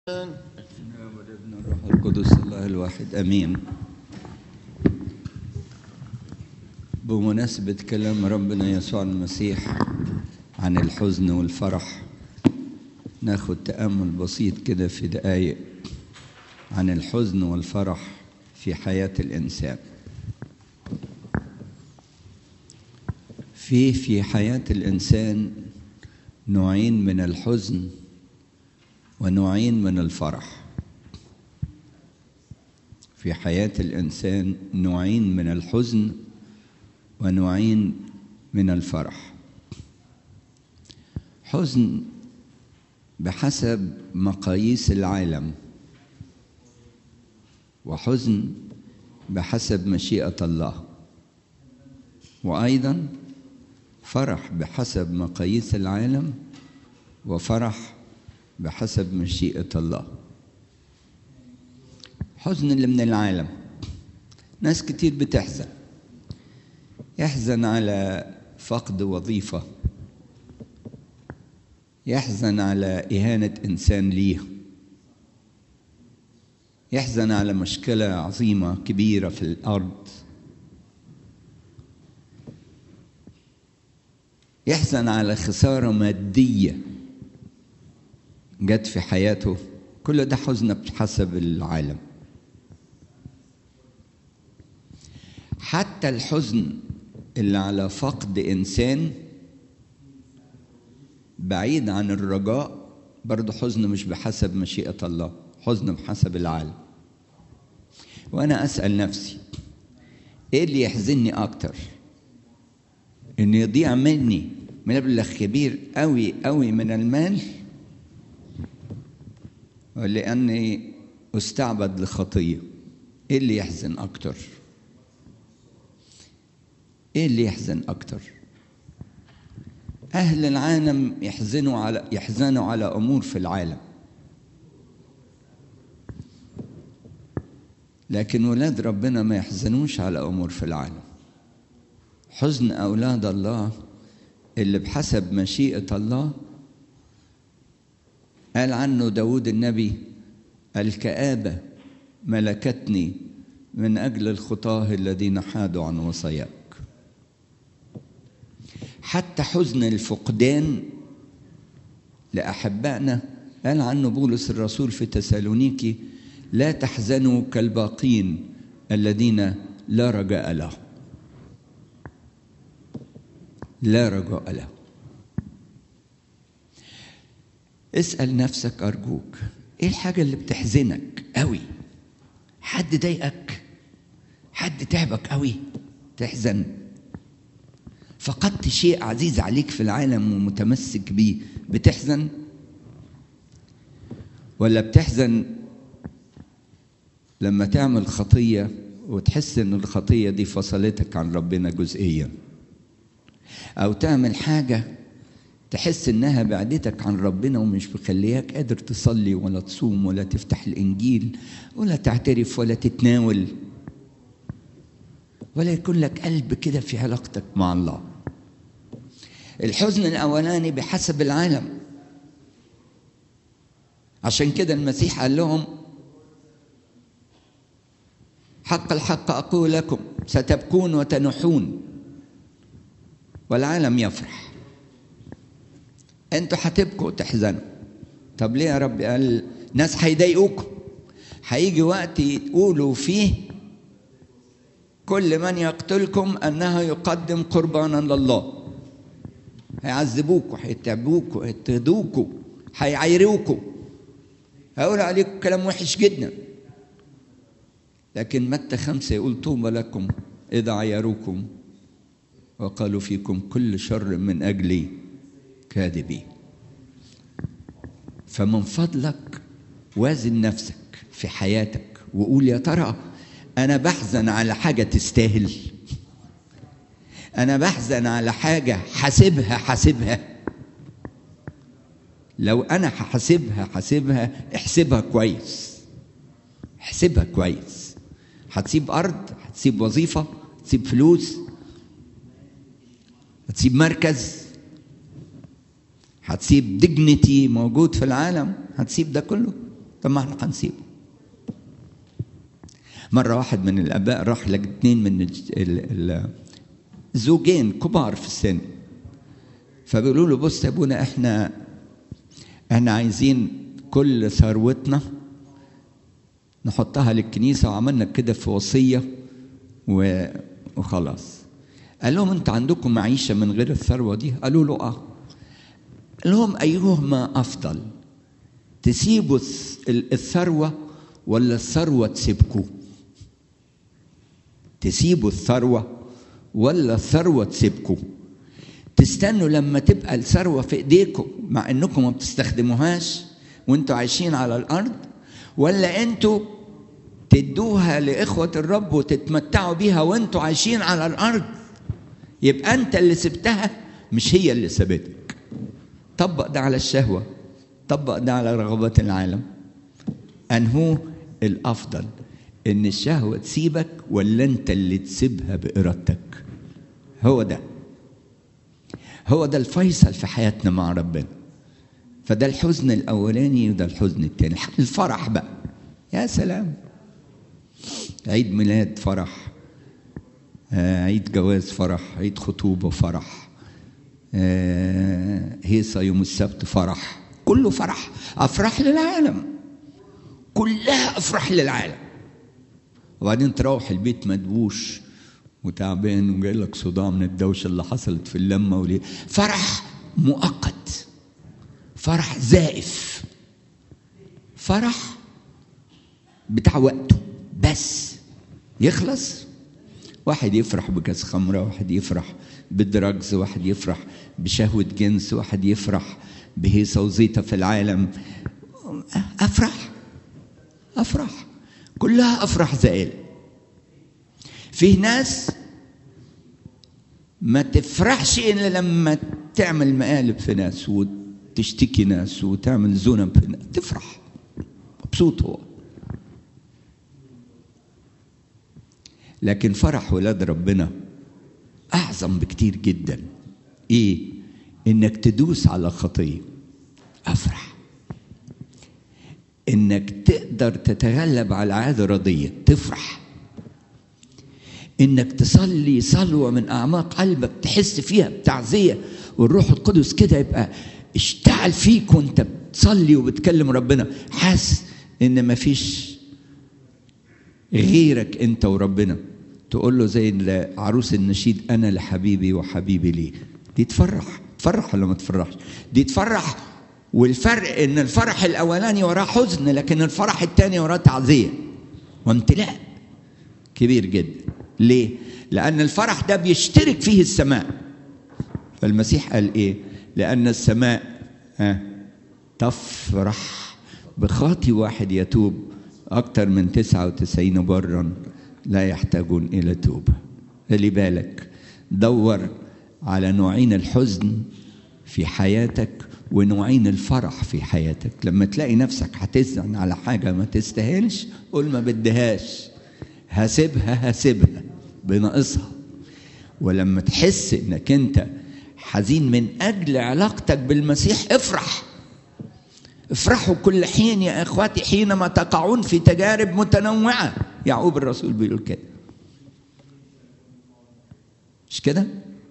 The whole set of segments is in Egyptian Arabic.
والابن الروح القدس الله الواحد امين بمناسبة كلام ربنا يسوع المسيح عن الحزن والفرح ناخد تأمل بسيط كده في دقايق عن الحزن والفرح في حياة الإنسان في في حياة الإنسان نوعين من الحزن ونوعين من الفرح في حياة الإنسان نوعين من الحزن ونوعين من الفرح حزن بحسب مقاييس العالم وحزن بحسب مشيئة الله وأيضا فرح بحسب مقاييس العالم وفرح بحسب مشيئة الله حزن اللي من العالم ناس كتير بتحزن يحزن على فقد وظيفة يحزن على إهانة إنسان ليه يحزن على مشكلة عظيمة كبيرة في الأرض يحزن على خسارة مادية جت في حياته كل ده حزن بحسب العالم حتى الحزن اللي على فقد انسان بعيد عن الرجاء برضه حزن مش بحسب مشيئه الله حزن بحسب العالم وانا اسال نفسي ايه اللي يحزنني اكتر ان يضيع مني مبلغ كبير قوي قوي من المال ولأني أستعبد لخطية إيه اللي يحزن أكتر؟ إيه اللي يحزن أكتر؟ أهل العالم يحزنوا على يحزنوا على أمور في العالم لكن ولاد ربنا ما يحزنوش على أمور في العالم حزن أولاد الله اللي بحسب مشيئة الله قال عنه داود النبي الكآبة ملكتني من أجل الخطاه الذين حادوا عن وصاياك حتى حزن الفقدان لأحبائنا قال عنه بولس الرسول في تسالونيكي لا تحزنوا كالباقين الذين لا رجاء لهم لا رجاء لهم اسأل نفسك أرجوك إيه الحاجة اللي بتحزنك قوي حد ضايقك حد تعبك قوي تحزن فقدت شيء عزيز عليك في العالم ومتمسك بيه بتحزن ولا بتحزن لما تعمل خطية وتحس ان الخطية دي فصلتك عن ربنا جزئيا او تعمل حاجة تحس انها بعدتك عن ربنا ومش مخلياك قادر تصلي ولا تصوم ولا تفتح الانجيل ولا تعترف ولا تتناول ولا يكون لك قلب كده في علاقتك مع الله الحزن الاولاني بحسب العالم عشان كده المسيح قال لهم حق الحق اقول لكم ستبكون وتنحون والعالم يفرح انتوا هتبكوا وتحزنوا طب ليه يا رب قال ناس هيضايقوكم هيجي وقت يقولوا فيه كل من يقتلكم انه يقدم قربانا لله هيعذبوكوا هيتعبوكوا هيضطهدوكوا هيعيروكوا هيقولوا عليكم كلام وحش جدا لكن متى خمسة يقول طوبى لكم إذا عيروكم وقالوا فيكم كل شر من أجلي كاذبين فمن فضلك وازن نفسك في حياتك وقول يا ترى انا بحزن على حاجه تستاهل انا بحزن على حاجه حاسبها حاسبها لو انا هحاسبها حاسبها احسبها كويس احسبها كويس هتسيب ارض هتسيب وظيفه هتسيب فلوس هتسيب مركز هتسيب ديجنتي موجود في العالم هتسيب ده كله طب ما احنا هنسيبه مرة واحد من الآباء راح لاثنين من الزوجين كبار في السن فبيقولوا له بص يا ابونا احنا احنا عايزين كل ثروتنا نحطها للكنيسة وعملنا كده في وصية وخلاص قال لهم انت عندكم معيشة من غير الثروة دي قالوا له اه قال لهم أيهما أفضل تسيبوا الثروة ولا الثروة تسيبكم تسيبوا الثروة ولا الثروة تسيبكم تستنوا لما تبقى الثروة في ايديكم مع انكم ما بتستخدموهاش وانتوا عايشين على الارض ولا انتوا تدوها لاخوة الرب وتتمتعوا بيها وانتوا عايشين على الارض يبقى انت اللي سبتها مش هي اللي سابتك طبق ده على الشهوة طبق ده على رغبات العالم انهو الافضل ان الشهوة تسيبك ولا انت اللي تسيبها بارادتك هو ده هو ده الفيصل في حياتنا مع ربنا فده الحزن الاولاني وده الحزن الثاني الفرح بقى يا سلام عيد ميلاد فرح عيد جواز فرح عيد خطوبه فرح هيصه يوم السبت فرح كله فرح افراح للعالم كلها افراح للعالم وبعدين تروح البيت مدبوش وتعبان وجاي لك صداع من الدوشه اللي حصلت في اللمه وليه فرح مؤقت فرح زائف فرح بتاع وقته بس يخلص واحد يفرح بكاس خمره واحد يفرح بالدراجز واحد يفرح بشهوه جنس واحد يفرح بهيصه وزيطه في العالم افرح افرح كلها افراح زائله فيه ناس ما تفرحش الا لما تعمل مقالب في ناس وتشتكي ناس وتعمل ذنب في ناس تفرح مبسوط هو لكن فرح ولاد ربنا اعظم بكتير جدا ايه انك تدوس على خطيه افرح انك تقدر تتغلب على العاده الرضيه تفرح انك تصلي صلوه من اعماق قلبك تحس فيها بتعزيه والروح القدس كده يبقى اشتعل فيك وانت بتصلي وبتكلم ربنا حاسس ان مفيش غيرك انت وربنا تقول له زي عروس النشيد انا لحبيبي وحبيبي لي دي تفرح تفرح ولا ما تفرحش دي تفرح والفرق ان الفرح الاولاني وراه حزن لكن الفرح الثاني وراه تعزيه وامتلاء كبير جدا ليه لان الفرح ده بيشترك فيه السماء فالمسيح قال ايه لان السماء ها تفرح بخاطي واحد يتوب اكتر من تسعة وتسعين برا لا يحتاجون الى توبه خلي بالك دور على نوعين الحزن في حياتك ونوعين الفرح في حياتك لما تلاقي نفسك هتزعل على حاجة ما تستاهلش قول ما بدهاش هسيبها هسيبها بناقصها ولما تحس انك انت حزين من اجل علاقتك بالمسيح افرح افرحوا كل حين يا اخواتي حينما تقعون في تجارب متنوعه يعقوب الرسول بيقول كده مش كده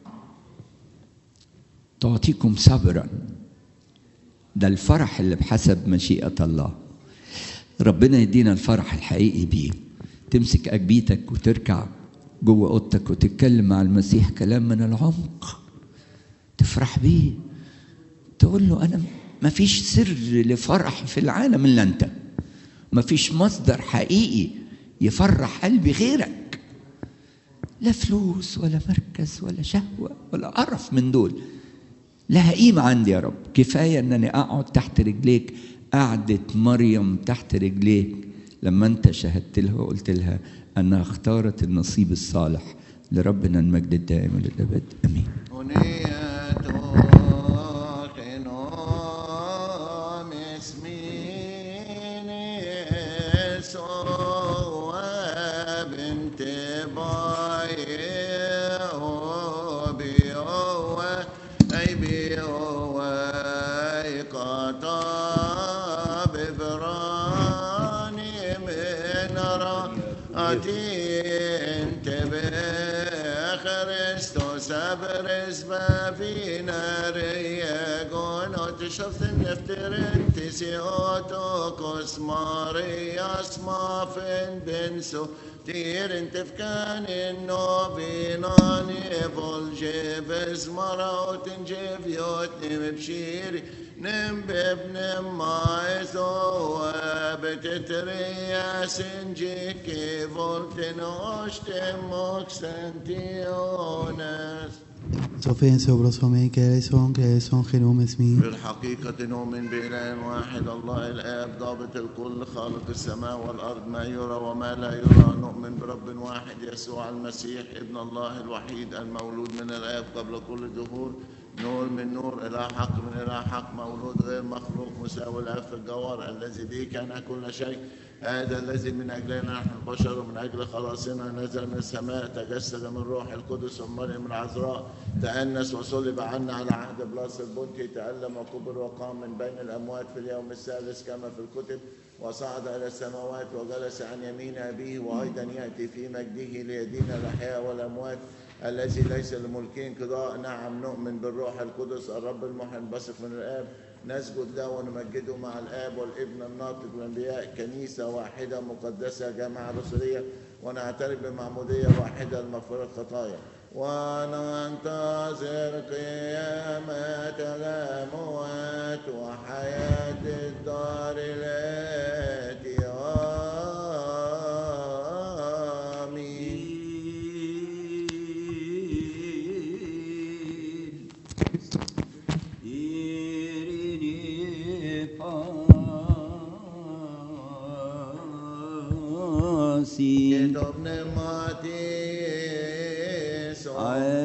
تعطيكم صبرا ده الفرح اللي بحسب مشيئة الله ربنا يدينا الفرح الحقيقي بيه تمسك أجبيتك وتركع جوه أوضتك وتتكلم مع المسيح كلام من العمق تفرح بيه تقول له أنا ما فيش سر لفرح في العالم إلا أنت ما فيش مصدر حقيقي يفرح قلبي غيرك لا فلوس ولا مركز ولا شهوة ولا قرف من دول لها قيمة عندي يا رب كفاية أنني أقعد تحت رجليك قعدة مريم تحت رجليك لما أنت شهدت لها وقلت لها أنها اختارت النصيب الصالح لربنا المجد الدائم للأبد أمين قطاب إبراهيم Matin tebe Christos abres bavina regon ot shoften nefterin tisiot okos Marias mafen benso تيرن تفكان النوبيناني فولجيب اسمراوت نجيب يوتني مبشيري نم بابن مايزو بتتريا سنجيك فولتن اوشتم موكسنتيونس Sofen sobrosomen que son que son genomes mi. بالحقيقة نؤمن بإله واحد الله الآب ضابط الكل خالق السماء والأرض ما يرى وما لا يرى نؤمن برب واحد يسوع المسيح ابن الله الوحيد المولود من الآب قبل كل الدهور نور من نور إلى حق من إلى حق مولود غير مخلوق مساوي الآب في الجوهر الذي به كان كل شيء هذا الذي من أجلنا نحن البشر ومن أجل خلاصنا نزل من السماء تجسد من روح القدس ومريم العذراء تأنس وصلب عنا على عهد بلاس البنطي تألم وكبر وقام من بين الأموات في اليوم الثالث كما في الكتب وصعد إلى السماوات وجلس عن يمين أبيه وأيضا يأتي في مجده ليدين الأحياء والأموات الذي ليس لملكه انقضاء نعم نؤمن بالروح القدس الرب المحن بثق من الآب نسجد له ونمجده مع الآب والابن الناطق والأنبياء كنيسة واحدة مقدسة جامعة رسولية ونعترف بمعمودية واحدة لمغفرة الخطايا وننتظر قيامة الأموات وحياة الدار التي آمين Irini pasi Domne Matis,